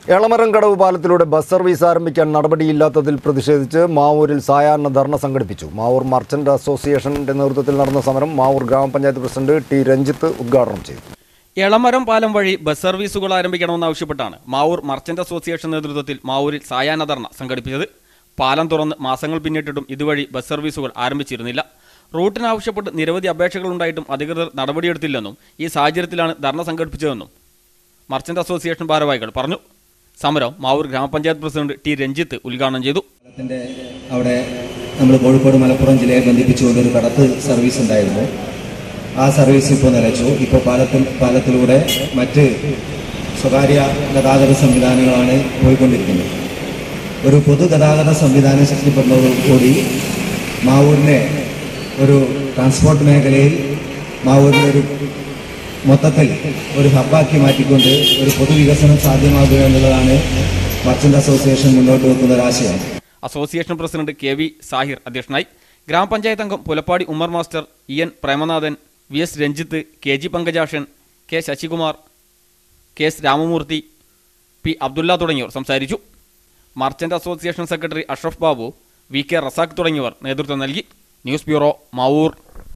എളമരം കടവ് പാലത്തിലൂടെ bus service ആരംഭിക്കാൻ നടപടിയില്ലാത്തതിൽ പ്രതിഷേധിച്ച് മാവൂരിൽ സായാഹ്ന ധർണ സംഘടിപ്പിച്ചു മാവൂർ മർച്ചന്റ് അസോസിയേഷന്റെ നേതൃത്വത്തിൽ നടന്ന സമരം മാവൂർ ഗ്രാമപഞ്ചായത്ത് പ്രസിഡന്റ് ടി രഞ്ജിത്ത് ഉദ്ഘാടനം ചെയ്തു എളമരം പാലം വഴി ബസ് സർവീസുകൾ ആരംഭിക്കണമെന്നാവശ്യപ്പെട്ടാണ് മാവൂർ മർച്ചന്റ് അസോസിയേഷൻ നേതൃത്വത്തിൽ മാവൂരിൽ സായാഹ്ന ധർണ സംഘടിപ്പിച്ചത് പാലം തുറന്ന് മാസങ്ങൾ പിന്നിട്ടിട്ടും ഇതുവഴി ബസ് സർവീസുകൾ ആരംഭിച്ചിരുന്നില്ല റൂട്ടിനാവശ്യപ്പെട്ട് നിരവധി അപേക്ഷകളുണ്ടായിട്ടും അധികൃതർ നടപടിയെടുത്തില്ലെന്നും ഈ സാഹചര്യത്തിലാണ് ധർണ സംഘടിപ്പിച്ചതെന്നും മർച്ചന്റ് അസോസിയേഷൻ ഭാരവാഹികൾ പറഞ്ഞു സമരം മാവൂർ ഗ്രാമപഞ്ചായത്ത് പ്രസിഡന്റ് ടി രഞ്ജിത്ത് ഉദ്ഘാടനം ചെയ്തു പാലത്തിന്റെ അവിടെ നമ്മൾ കോഴിക്കോട് മലപ്പുറം ജില്ലയെ ബന്ധിപ്പിച്ചുകൊണ്ട് ഒരു കടത്ത് സർവീസ് ഉണ്ടായിരുന്നു ആ സർവീസ് ഇപ്പോൾ നിലച്ചു ഇപ്പോൾ പാലത്തിൽ പാലത്തിലൂടെ മറ്റ് സ്വകാര്യ ഗതാഗത സംവിധാനങ്ങളാണ് പോയിക്കൊണ്ടിരിക്കുന്നത് ഒരു പൊതുഗതാഗത സംവിധാനം സൃഷ്ടിപ്പെടുന്നതോടുകൂടി മാവൂരിനെ ഒരു ട്രാൻസ്പോർട്ട് മേഖലയിൽ മാവൂരിനെ ഒരു മൊത്തത്തിൽ ഒരു ഹബ്ബാക്കി മാറ്റിക്കൊണ്ട് ഒരു പൊതുവികസനം സാധ്യമാകുക എന്നുള്ളതാണ് മർച്ചന്റ് അസോസിയേഷൻ മുന്നോട്ട് വെക്കുന്ന ഒരു ആശയം association president K V Sahir അധ്യക്ഷനായി ഗ്രാമപഞ്ചായത്ത് അംഗം Pulappadi Ummer master E N Premanathan V S Ranjith K G Pankajakshan K Sasikumar K S Ramamoorthy P Abdulla തുടങ്ങിയവർ സംസാരിച്ചു merchant association secretary Ashraf Babu V K Razak തുടങ്ങിയവർ നേതൃത്വം നൽകി ന്യൂസ് ബ്യൂറോ മാവൂർ